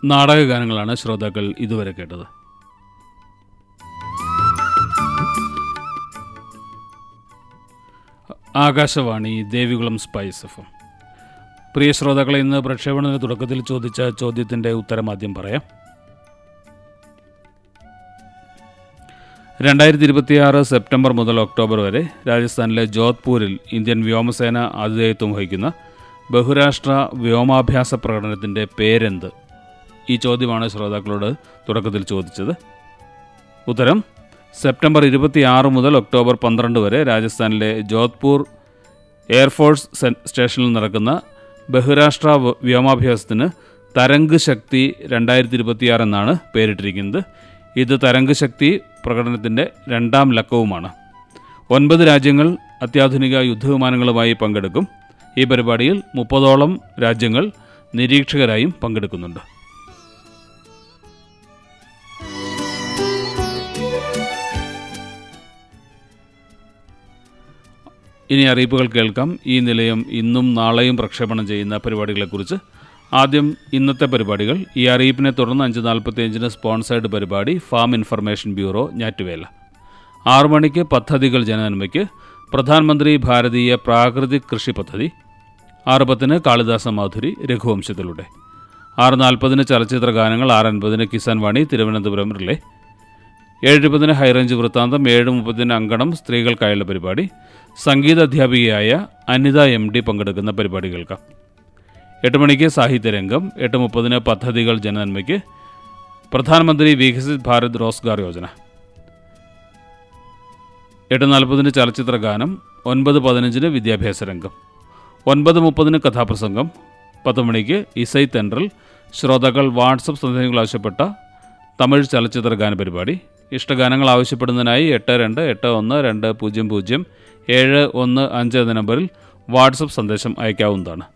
നാടകഗാനങ്ങളാണ് ശ്രോതാക്കൾ ഇതുവരെ കേട്ടത് Akashvani Devikulam spice F M. പ്രിയ ശ്രോതാക്കളെ ഇന്ന് പ്രക്ഷേപണത്തിന് തുടക്കത്തിൽ ചോദിച്ച ചോദ്യത്തിൻ്റെ ഉത്തരം ആദ്യം പറയാം രണ്ടായിരത്തി ഇരുപത്തിയാറ് സെപ്റ്റംബർ മുതൽ ഒക്ടോബർ വരെ രാജസ്ഥാനിലെ ജോധ്പൂരിൽ ഇന്ത്യൻ വ്യോമസേന ആതിഥേയത്വം വഹിക്കുന്ന ബഹുരാഷ്ട്ര വ്യോമാഭ്യാസ പ്രകടനത്തിൻ്റെ പേരെന്ത് ഈ ചോദ്യമാണ് ശ്രോതാക്കളോട് തുടക്കത്തിൽ ചോദിച്ചത് ഉത്തരം സെപ്റ്റംബർ ഇരുപത്തിയാറ് മുതൽ ഒക്ടോബർ പന്ത്രണ്ട് വരെ രാജസ്ഥാനിലെ ജോധ്പൂർ എയർഫോഴ്സ് സെ- സ്റ്റേഷനിൽ നടക്കുന്ന ബഹുരാഷ്ട്ര വ- വ്യോമാഭ്യാസത്തിന് തരംഗ് ശക്തി രണ്ടായിരത്തി ഇരുപത്തിയാറ് എന്നാണ് പേരിട്ടിരിക്കുന്നത് ഇത് തരംഗ് ശക്തി പ്രകടനത്തിൻ്റെ രണ്ടാം ലക്കവുമാണ് ഒൻപത് രാജ്യങ്ങൾ അത്യാധുനിക യുദ്ധവിമാനങ്ങളുമായി പങ്കെടുക്കും ഈ പരിപാടിയിൽ മുപ്പതോളം രാജ്യങ്ങൾ നിരീക്ഷകരായും പങ്കെടുക്കുന്നുണ്ട് ഇനി അറിയിപ്പുകൾ കേൾക്കാം ഈ നിലയം ഇന്നും നാളെയും പ്രക്ഷേപണം ചെയ്യുന്ന പരിപാടികളെക്കുറിച്ച് ആദ്യം ഇന്നത്തെ പരിപാടികൾ ഈ അറിയിപ്പിനെ തുടർന്ന് അഞ്ച് നാൽപ്പത്തിയഞ്ചിന് സ്പോൺസേർഡ് പരിപാടി ഫാം ഇൻഫർമേഷൻ ബ്യൂറോ ഞാറ്റുവേല ആറു മണിക്ക് പദ്ധതികൾ ജനനന്മയ്ക്ക് പ്രധാനമന്ത്രി ഭാരതീയ പ്രാകൃതിക് കൃഷി പദ്ധതി ആറ് പത്തിന് കാളിദാസ മാധുരി രഘുവംശത്തിലൂടെ ആറ് നാൽപ്പതിന് ചലച്ചിത്ര ഗാനങ്ങൾ ആറ് അൻപതിന് കിസാൻ വാണി തിരുവനന്തപുരം റിലേ ഏഴ് ഇരുപതിന് ഹൈറേഞ്ച് വൃത്താന്തം ഏഴ് മുപ്പതിന് അങ്കണം സ്ത്രീകൾക്കായുള്ള പരിപാടി സംഗീത അധ്യാപികയായ അനിത എം ഡി പങ്കെടുക്കുന്ന പരിപാടി കേൾക്കാം എട്ട് മണിക്ക് സാഹിത്യരംഗം എട്ട് മുപ്പതിന് പദ്ധതികൾ ജനനന്മയ്ക്ക് പ്രധാനമന്ത്രി വികസിത് ഭാരത് റോസ്ഗാർ യോജന എട്ട് നാൽപ്പതിന് ചലച്ചിത്ര ഗാനം ഒൻപത് പതിനഞ്ചിന് വിദ്യാഭ്യാസ രംഗം ഒൻപത് മുപ്പതിന് കഥാപ്രസംഗം പത്ത് മണിക്ക് ഇസൈ തെൻട്രൽ ശ്രോതാക്കൾ വാട്സപ്പ് സന്ദേശങ്ങൾ ആവശ്യപ്പെട്ട തമിഴ് ചലച്ചിത്ര ഗാന പരിപാടി ഇഷ്ടഗാനങ്ങൾ ആവശ്യപ്പെടുന്നതിനായി എട്ട് രണ്ട് എട്ട് ഒന്ന് രണ്ട് പൂജ്യം പൂജ്യം ഏഴ് ഒന്ന് അഞ്ച് എന്ന നമ്പറിൽ വാട്സപ്പ് സന്ദേശം അയക്കാവുന്നതാണ്